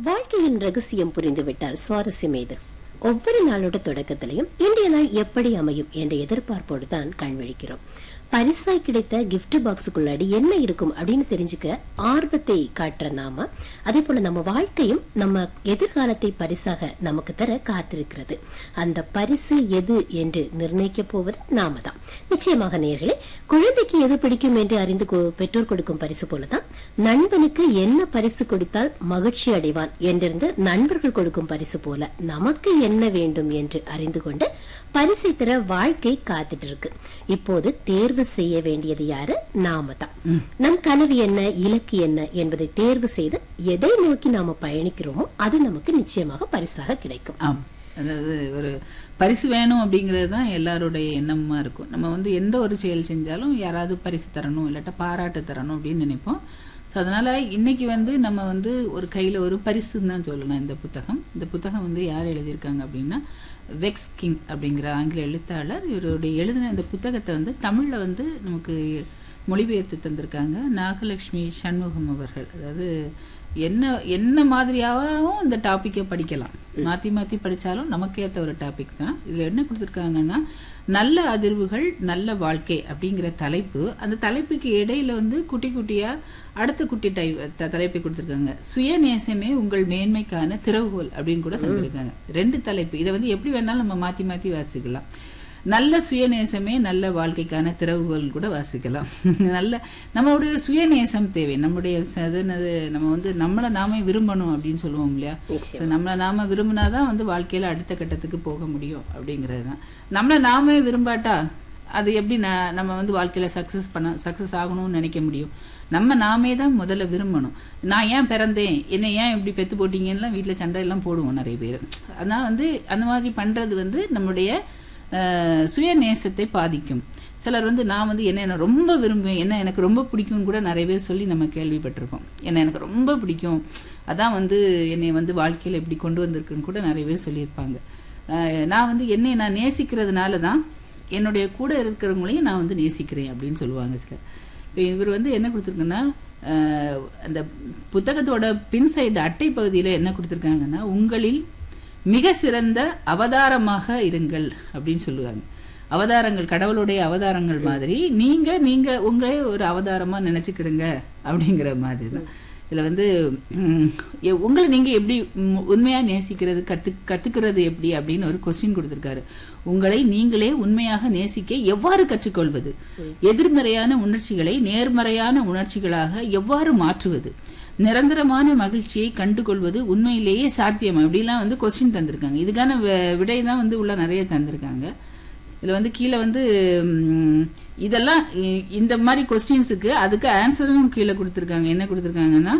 வாழ்க்கையின் ரகசியம் புரிந்துவிட்டால் சுவாரஸ்யம் ஏது ஒவ்வொரு நாளோட தொடக்கத்திலையும் இன்றைய நாள் எப்படி அமையும் என்ற எதிர்பார்ப்போடு தான் கண் விழிக்கிறோம் பரிசாய் கிடைத்த gift பாக்ஸுக்குள்ளாடி என்ன இருக்கும் அப்படின்னு தெரிஞ்சுக்க ஆர்வத்தை காட்டுற நாம அதே போல நம்ம வாழ்க்கையும் நம்ம எதிர்காலத்தை பரிசாக நமக்கு தர காத்திருக்கிறது அந்த பரிசு எது என்று நிர்ணயிக்க போவது நாம தான் நிச்சயமாக நேர்களே குழந்தைக்கு எது பிடிக்கும் என்று அறிந்து கொ- பெற்றோர் கொடுக்கும் பரிசு போலதான் நண்பனுக்கு என்ன பரிசு கொடுத்தால் மகிழ்ச்சி அடைவான் என்றிருந்து நண்பர்கள் கொடுக்கும் பரிசு போல நமக்கு என்ன வேண்டும் என்று அறிந்து கொண்டு பரிசை தர வாழ்க்கை காத்துட்டு இருக்கு இப்போது தேர்வு செய்ய வேண்டியது யாரு நாம தான் நம் கனவு என்ன இலக்கு என்ன என்பதை தேர்வு செய்து எதை நோக்கி நாம பயணிக்கிறோமோ அது நமக்கு நிச்சயமாக பரிசாக கிடைக்கும் ஆம் அதாவது ஒரு பரிசு வேணும் அப்படிங்கிறது தான் எல்லாருடைய எண்ணமா இருக்கும் நம்ம வந்து எந்த ஒரு செயல் செஞ்சாலும் யாராவது பரிசு தரணும் இல்லாட்டா பாராட்டு தரணும் அப்படின்னு நினைப்போம் ஸோ அதனால இன்னைக்கு வந்து நம்ம வந்து ஒரு கையில ஒரு பரிசுன்னு தான் சொல்லலாம் இந்த புத்தகம் இந்த புத்தகம் வந்து யார் எழுதியிருக்காங்க அப்படின்னா வெக்ஸ் கிங் அப்படிங்கிற ஆங்கில எழுத்தாளர் இவருடைய எழுதின இந்த புத்தகத்தை வந்து தமிழ்ல வந்து நமக்கு மொழிபெயர்த்து தந்திருக்காங்க நாகலட்சுமி சண்முகம் அவர்கள் அதாவது என்ன என்ன மாதிரியாகவும் இந்த டாப்பிக்கை படிக்கலாம் மாத்தி மாத்தி படிச்சாலும் நமக்கு ஏத்த ஒரு டாபிக் தான் இதுல என்ன கொடுத்துருக்காங்கன்னா நல்ல அதிர்வுகள் நல்ல வாழ்க்கை அப்படிங்கிற தலைப்பு அந்த தலைப்புக்கு இடையில வந்து குட்டி குட்டியா அடுத்த குட்டி டை த- தலைப்பை கொடுத்துருக்காங்க சுயநேசமே உங்கள் மேன்மைக்கான திறவுகோல் அப்படின்னு கூட தந்திருக்காங்க ரெண்டு தலைப்பு இதை வந்து எப்படி வேணாலும் நம்ம மாத்தி மாத்தி வாசிக்கலாம் நல்ல சுயநேசமே நல்ல வாழ்க்கைக்கான திறவுகோல் கூட வாசிக்கலாம் நல்ல நம்மளுடைய சுயநேசம் தேவை நம்முடைய ச- அது என்னது, நம்ம வந்து நம்மளை நாமே விரும்பணும் அப்படின்னு சொல்லுவோம் இல்லையா நிச்சயம். So, நம்மளை நாம விரும்பினாதான் வந்து வாழ்க்கையில அடுத்த கட்டத்துக்கு போக முடியும் அப்படிங்கிறது தான் நம்மளை நாமே விரும்பாட்டா அது எப்படி ந- நம்ம வந்து வாழ்க்கையில சக்சஸ் பண்ண சக்சஸ் ஆகணும்னு நினைக்க முடியும் நம்ம நாமே தான் முதல்ல விரும்பணும் நான் ஏன் பிறந்தேன் என்னை ஏன் இப்படி பெத்து போட்டீங்கன்னுலாம் வீட்டுல சண்டை எல்லாம் போடுவோம் நிறைய பேர் அதான் வந்து அந்த மாதிரி பண்றது வந்து நம்முடைய அஹ், சுயநேசத்தை பாதிக்கும் சிலர் வந்து நான் வந்து என்ன என்ன ரொம்ப விரும்புவேன் என்ன எனக்கு ரொம்ப பிடிக்கும்னு கூட நிறைய பேர் சொல்லி நம்ம கேள்விப்பட்டிருப்போம் என்ன எனக்கு ரொம்ப பிடிக்கும் அதான் வந்து என்னை வந்து வாழ்க்கையில இப்படி கொண்டு வந்திருக்குன்னு கூட நிறைய பேர் சொல்லியிருப்பாங்க அஹ், நான் வந்து என்னை நான் நேசிக்கிறதுனால தான் என்னுடைய கூட இருக்கிறவங்களையும் நான் வந்து நேசிக்கிறேன் அப்படின்னு சொல்லுவாங்க சிலர் இப்போ இவர் வந்து என்ன கொடுத்துருக்குன்னா அஹ், அந்த புத்தகத்தோட பின் சைடு அட்டை பகுதியில என்ன கொடுத்துருக்காங்கன்னா உங்களில் மிக சிறந்த அவதாரமாக இருங்கள் அப்படின்னு சொல்லுவாங்க அவதாரங்கள் கடவுளுடைய அவதாரங்கள் மாதிரி நீங்க நீங்க உங்களே ஒரு அவதாரமா நினைச்சுக்கிடுங்க அப்படிங்கிற மாதிரி தான் இதுல வந்து உம், எ- உங்களை நீங்க எப்படி உம், உண்மையா நேசிக்கிறது கத்து கத்துக்கிறது எப்படி அப்படின்னு ஒரு கொஸ்டின் கொடுத்திருக்காரு உங்களை நீங்களே உண்மையாக நேசிக்க எவ்வாறு கற்றுக்கொள்வது எதிர்மறையான உணர்ச்சிகளை நேர்மறையான உணர்ச்சிகளாக எவ்வாறு மாற்றுவது நிரந்தரமான மகிழ்ச்சியை கண்டுகொள்வது உண்மையிலேயே சாத்தியம் அப்படிலாம் வந்து கொஸ்டின் தந்திருக்காங்க இதுக்கான வி- விடை தான் வந்து உள்ள நிறைய தந்திருக்காங்க இதுல வந்து கீழே வந்து ம், இதெல்லாம் இ- இந்த மாதிரி கொஸ்டின்ஸுக்கு அதுக்கு ஆன்சரும் கீழே கொடுத்துருக்காங்க என்ன கொடுத்துருக்காங்கன்னா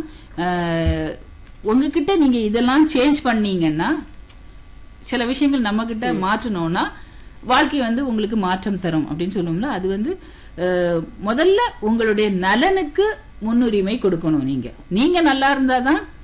அஹ், உங்ககிட்ட நீங்க இதெல்லாம் சேஞ்ச் பண்ணீங்கன்னா சில விஷயங்கள் நம்ம கிட்ட மாற்றணும்னா வாழ்க்கை வந்து உங்களுக்கு மாற்றம் தரும் அப்படின்னு சொல்லுவோம்ல அது வந்து அஹ், முதல்ல உங்களுடைய நலனுக்கு முன்னுரிமை கொடுக்கணும் நீங்க நீங்க நல்லா இருந்தாதான்